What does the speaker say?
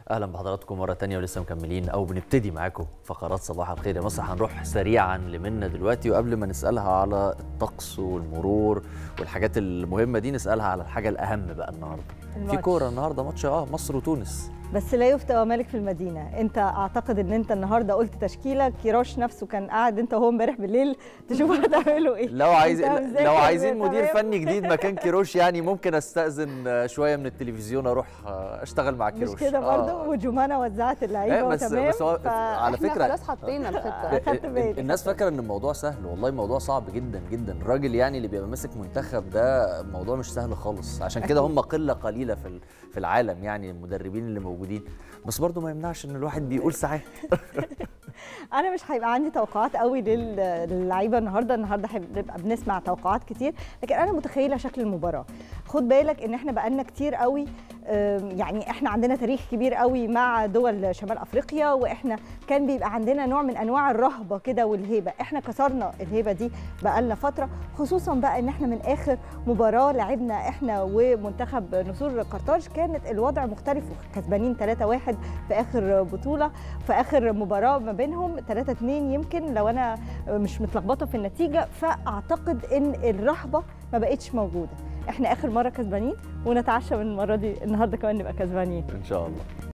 اهلا بحضراتكم مره تانية ولسه مكملين او بنبتدي معاكم فقرات صباح الخير يا مصر هنروح سريعا لمنى دلوقتي وقبل ما نسالها على الطقس والمرور والحاجات المهمه دي نسالها على الحاجه الاهم بقى النهارده في الماتش. كوره النهارده ماتش اه مصر وتونس بس لا يفتى ومالك في المدينه انت اعتقد ان انت النهارده قلت تشكيله كيروش نفسه كان قاعد انت وهو امبارح بالليل تشوفوا هتعملوا ايه لو عايز أنت مذاكر لو عايزين مدير تمام؟ فني جديد مكان كيروش يعني ممكن استاذن آه، شويه من التلفزيون اروح آه، اشتغل مع كيروش مش كده آه. برضه وجمانه وزعت اللعيبه إيه، بس وتمام بس هو ف- على احنا فكره خلاص حطينا الخطه أخدت بالي. الناس فاكره ان الموضوع سهل والله الموضوع صعب جدا جدا الراجل يعني اللي بيبقى ماسك منتخب ده موضوع مش سهل خالص عشان كده هم قله قليله في ال- في العالم يعني المدربين اللي موجودين بس برضه ما يمنعش ان الواحد بيقول ساعات انا مش هيبقى عندي توقعات قوي لل- للعيبه النهارده النهارده هنبقى بنسمع توقعات كتير لكن انا متخيله شكل المباراه خد بالك ان احنا بقالنا كتير قوي آم، يعني احنا عندنا تاريخ كبير قوي مع دول شمال افريقيا واحنا كان بيبقى عندنا نوع من انواع الرهبه كده والهيبه احنا كسرنا الهيبه دي بقالنا فتره خصوصا بقى ان احنا من اخر مباراه لعبنا احنا ومنتخب نسور قرطاج كانت الوضع مختلف كسبانين 3-1 في اخر بطوله في اخر مباراه ما بينهم 3 2 يمكن لو انا مش متلخبطه في النتيجه فاعتقد ان الرهبه ما بقتش موجوده احنا اخر مره كسبانين ونتعشى من المره دي النهارده كمان نبقى كسبانين ان شاء الله